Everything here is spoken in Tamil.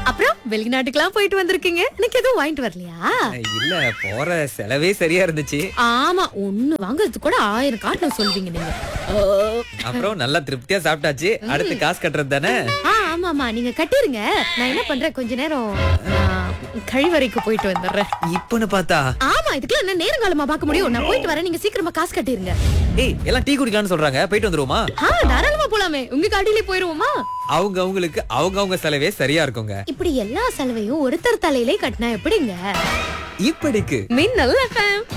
அப்புறம் வெளிநாட்டுக்கெல்லாம் போயிட்டு வந்திருக்கீங்க எனக்கு எதுவும் வாங்கிட்டு வரலையா இல்ல போற செலவே சரியா இருந்துச்சு ஆமா ஒண்ணு வாங்குறதுக்கு கூட ஆயிரம் காட்டணும் சொல்வீங்க நீங்க ஓ. அப்புறம் நல்லா திருப்தியா சாப்பிட்டாச்சு அடுத்து காசு கட்டுறது தானே ஆ ஆமாமா நீங்க கட்டிருங்க நான் என்ன பண்றேன் கொஞ்ச நேரம் ஆ, கழிவறைக்கு போயிட்டு வந்துடுறேன் இப்பன்னு பார்த்தா ஆமா இதுக்கெல்லாம் என்ன நேரங்காலமா பார்க்க முடியும் நான் போயிட்டு வரேன் நீங்க சீக்கிரமா காசு கட்டிருங்க ஏய் எல்லாம் டீ குடிக்கலாம்னு சொல்றாங்க போயிட்டு வந்துருவோமா ஆ தாராளமா போலாமே உங்க காட்டிலே போயிருவோமா அவங்க அவங்களுக்கு அவங்க அவங்க செலவே சரியா இருக்குங்க இப்படி எல்லா செலவையும் ஒருத்தர் தலையிலே கட்டினா எப்படிங்க இப்படிக்கு மின்னல் எஃப்எம்